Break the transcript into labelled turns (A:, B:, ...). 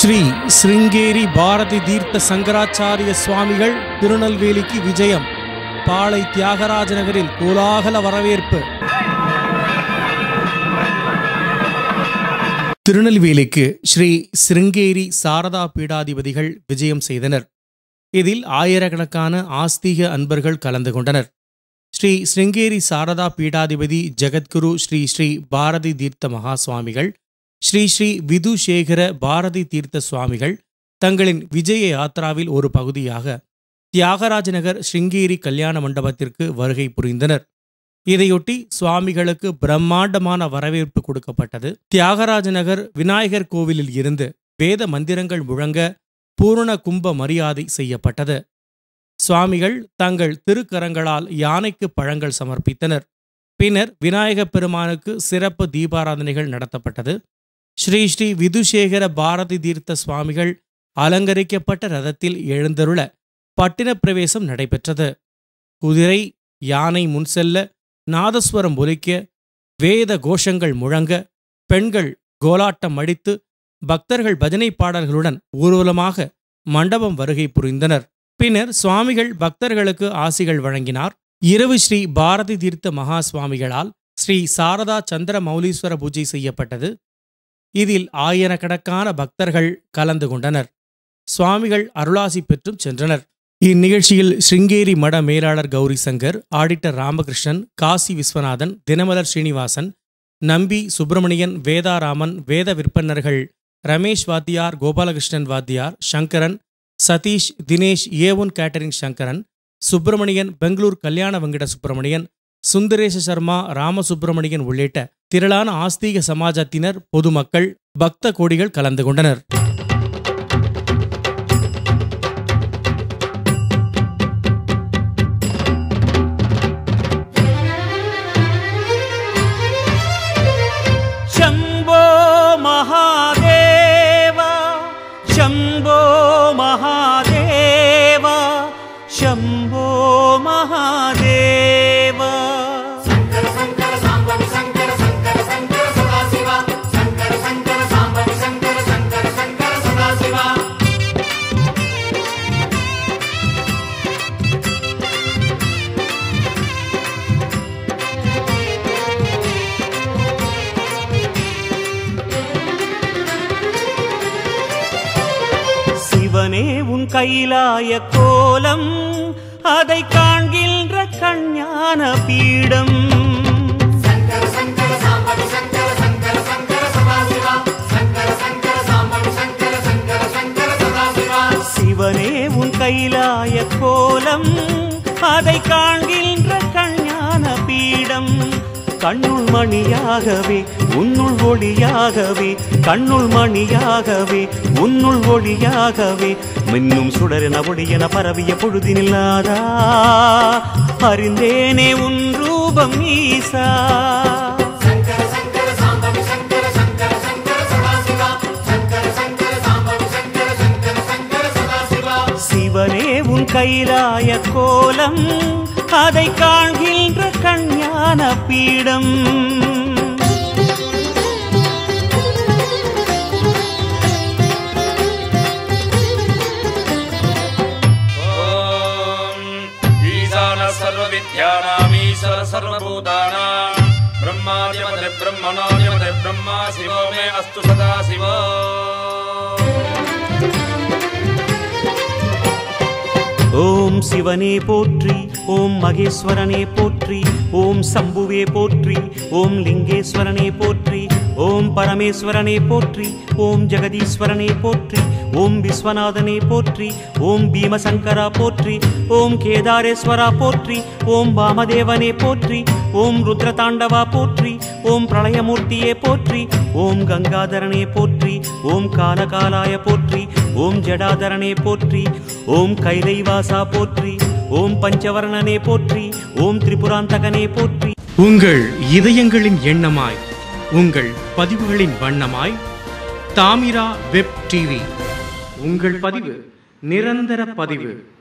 A: ஸ்ரீ சிருங்கேரி பாரதி தீர்த்த சங்கராச்சாரிய சுவாமிகள் திருநெல்வேலிக்கு விஜயம் பாளை தியாகராஜ நகரில் கோலாகல வரவேற்பு திருநெல்வேலிக்கு ஸ்ரீ சிருங்கேரி சாரதா பீடாதிபதிகள் விஜயம் செய்தனர் இதில் ஆயிரக்கணக்கான ஆஸ்தீக அன்பர்கள் கலந்து கொண்டனர் ஸ்ரீ சிருங்கேரி சாரதா பீடாதிபதி ஜெகத்குரு ஸ்ரீ ஸ்ரீ பாரதி தீர்த்த மகா சுவாமிகள் ஸ்ரீ ஸ்ரீ விதுசேகர பாரதி தீர்த்த சுவாமிகள் தங்களின் விஜய யாத்ராவில் ஒரு பகுதியாக தியாகராஜ நகர் ஸ்ருங்கேரி கல்யாண மண்டபத்திற்கு வருகை புரிந்தனர் இதையொட்டி சுவாமிகளுக்கு பிரம்மாண்டமான வரவேற்பு கொடுக்கப்பட்டது தியாகராஜ நகர் விநாயகர் கோவிலில் இருந்து வேத மந்திரங்கள் முழங்க பூரண கும்ப மரியாதை செய்யப்பட்டது சுவாமிகள் தங்கள் திருக்கரங்களால் யானைக்கு பழங்கள் சமர்ப்பித்தனர் பின்னர் விநாயகப் பெருமானுக்கு சிறப்பு தீபாராதனைகள் நடத்தப்பட்டது ஸ்ரீ ஸ்ரீ விதுசேகர பாரதி தீர்த்த சுவாமிகள் அலங்கரிக்கப்பட்ட ரதத்தில் எழுந்தருள பட்டினப் பிரவேசம் நடைபெற்றது குதிரை யானை முன் செல்ல நாதஸ்வரம் ஒலிக்க வேத கோஷங்கள் முழங்க பெண்கள் கோலாட்டம் அடித்து பக்தர்கள் பஜனை பாடல்களுடன் ஊர்வலமாக மண்டபம் வருகை புரிந்தனர் பின்னர் சுவாமிகள் பக்தர்களுக்கு ஆசிகள் வழங்கினார் இரவு ஸ்ரீ பாரதி தீர்த்த மகா சுவாமிகளால் ஸ்ரீ சாரதா சந்திர மௌலீஸ்வர பூஜை செய்யப்பட்டது இதில் ஆயிரக்கணக்கான பக்தர்கள் கலந்து கொண்டனர் சுவாமிகள் அருளாசி பெற்றும் சென்றனர் இந்நிகழ்ச்சியில் ஸ்ருங்கேரி மட மேலாளர் கௌரி சங்கர் ஆடிட்டர் ராமகிருஷ்ணன் காசி விஸ்வநாதன் தினமலர் ஸ்ரீனிவாசன் நம்பி சுப்பிரமணியன் வேதாராமன் வேத விற்பன்னர்கள் ரமேஷ் வாத்தியார் கோபாலகிருஷ்ணன் வாத்தியார் சங்கரன் சதீஷ் தினேஷ் ஏவன் கேட்டரிங் சங்கரன் சுப்பிரமணியன் பெங்களூர் கல்யாண வெங்கட சுப்பிரமணியன் சுந்தரேச சர்மா ராமசுப்பிரமணியன் உள்ளிட்ட திரளான ஆஸ்தீக சமாஜத்தினர் பொதுமக்கள் பக்த கோடிகள் கலந்து கொண்டனர்
B: शम्भो महादेव शम्भो महादेव शम्भो महादेव
C: శంకర శంకర సాంబవి శంకర శంకర శంకర సదాశివ శంకర శంకర సాంబవి శంకర శంకర శంకర సదాశివ
B: சிவனே உன் கைலாய கோலம் அதை காண்கின்ற கஞ்ஞான பீடம்
C: శంకర శంకర సాంబవి శంకర శంకర శంకర సదాశివ శంకర శంకర సాంబవి శంకర శంకర శంకర సదాశివ
B: சிவனே உன் கைலாய கோலம் அதை காண்கின்ற கஞ்ஞான பீடம் கண்ணுள் மணியாகவே உன்னுள் ஒளியாகவே கண்ணுள் மணியாகவே உன்னுள் ஒளியாகவே மின்னும் சுடரென ஒளியென பரவிய பொழுதினில்லாதா அறிந்தேனே உன் ரூபம் ஈசா
C: శంకర శంకర సాంబవి శంకర శంకర శంకర సదాశివ శంకర శంకర సాంబవి శంకర శంకర శంకర సదాశివ
B: சிவனே உன் கைலாய கோலம் அதை காண்கின்ற கஞ்ஞான பீடம்
D: ॐ ईशान सर्वविद्यानामीश्वर सर्वभूतानां ब्रह्मादिपदे ब्रह्मणोऽधिपदे ब्रह्मा शिवो मे अस्तु सदा शिव
B: ஓம் சிவனே போற்றி ஓம் மகேஸ்வரனே போற்றி ஓம் சம்புவே போற்றி ஓம் லிங்கேஸ்வரனே போற்றி ஓம் பரமேஸ்வரனே போற்றி ஓம் ஜெகதீஸ்வரனே போற்றி ஓம் விஸ்வநாதனே போற்றி ஓம் பீமசங்கரா போற்றி ஓம் கேதாரேஸ்வரா போற்றி ஓம் வாமதேவனே போற்றி ஓம் ருத்ரதாண்டவா போற்றி ஓம் பிரளயமூர்த்தியே போற்றி ஓம் கங்காதரனே போற்றி ஓம் காலகாலாய போற்றி ஓம் ஜடாதரனே போற்றி ஓம் கைலைவாசா போற்றி ஓம் பஞ்சவர்ணனே போற்றி ஓம் திரிபுராந்தகனே போற்றி
A: உங்கள் இதயங்களின் எண்ணமாய் உங்கள் பதிவுகளின் வண்ணமாய் தாமிரா வெப் டிவி உங்கள் பதிவு நிரந்தர பதிவு